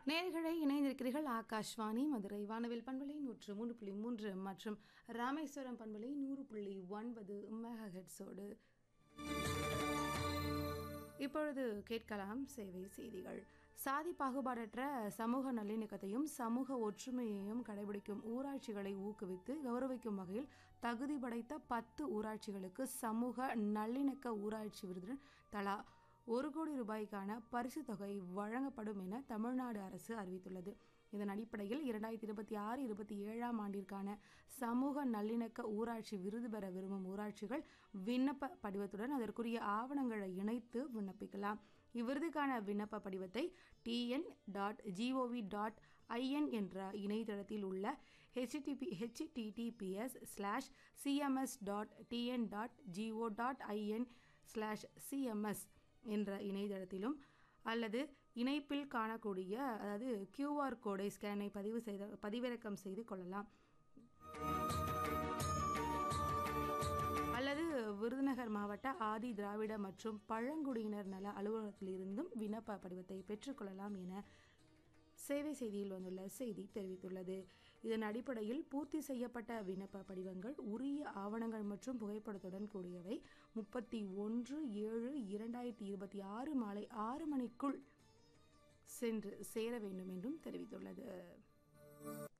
நேர்களை இணைந்திருக்கிறீர்கள் ஆகாஷ்வாணி மதுரை வானவில் பண்பலை நூற்று மூன்று புள்ளி மூன்று மற்றும் ராமேஸ்வரம் பண்பலை நூறு புள்ளி ஒன்பது மெகஹெட்ஸோடு இப்பொழுது கேட்கலாம் சேவை செய்திகள் சாதி பாகுபாடற்ற சமூக நல்லிணக்கத்தையும் சமூக ஒற்றுமையையும் கடைபிடிக்கும் ஊராட்சிகளை ஊக்குவித்து கௌரவிக்கும் வகையில் தகுதி படைத்த பத்து ஊராட்சிகளுக்கு சமூக நல்லிணக்க ஊராட்சி விருதுடன் தலா ஒரு கோடி ரூபாய்க்கான பரிசு தொகை வழங்கப்படும் என தமிழ்நாடு அரசு அறிவித்துள்ளது இதன் அடிப்படையில் இரண்டாயிரத்தி இருபத்தி ஆறு இருபத்தி ஏழாம் ஆண்டிற்கான சமூக நல்லிணக்க ஊராட்சி விருது பெற விரும்பும் ஊராட்சிகள் விண்ணப்ப படிவத்துடன் அதற்குரிய ஆவணங்களை இணைத்து விண்ணப்பிக்கலாம் இவ்விருதுக்கான விண்ணப்ப படிவத்தை TN dot GOV dot IN என்ற இணையதளத்தில் உள்ள HTTP HTTPS slash CMS dot TN dot GO dot IN slash CMS என்ற இணையதளத்திலும் அல்லது இணைப்பில் காணக்கூடிய அதாவது கியூஆர் கோடை ஸ்கேனை பதிவு செய்த பதிவிறக்கம் செய்து கொள்ளலாம் அல்லது விருதுநகர் மாவட்ட ஆதி திராவிட மற்றும் பழங்குடியினர் நல அலுவலகத்திலிருந்தும் விண்ணப்ப படிவத்தை பெற்றுக்கொள்ளலாம் என சேவை செய்தியில் வந்துள்ள செய்தி தெரிவித்துள்ளது இதன் அடிப்படையில் பூர்த்தி செய்யப்பட்ட விண்ணப்ப படிவங்கள் உரிய ஆவணங்கள் மற்றும் புகைப்படத்துடன் கூடியவை முப்பத்தி ஒன்று ஏழு இரண்டாயிரத்தி இருபத்தி ஆறு மாலை ஆறு மணிக்குள் சென்று சேர வேண்டும் என்றும் தெரிவித்துள்ளது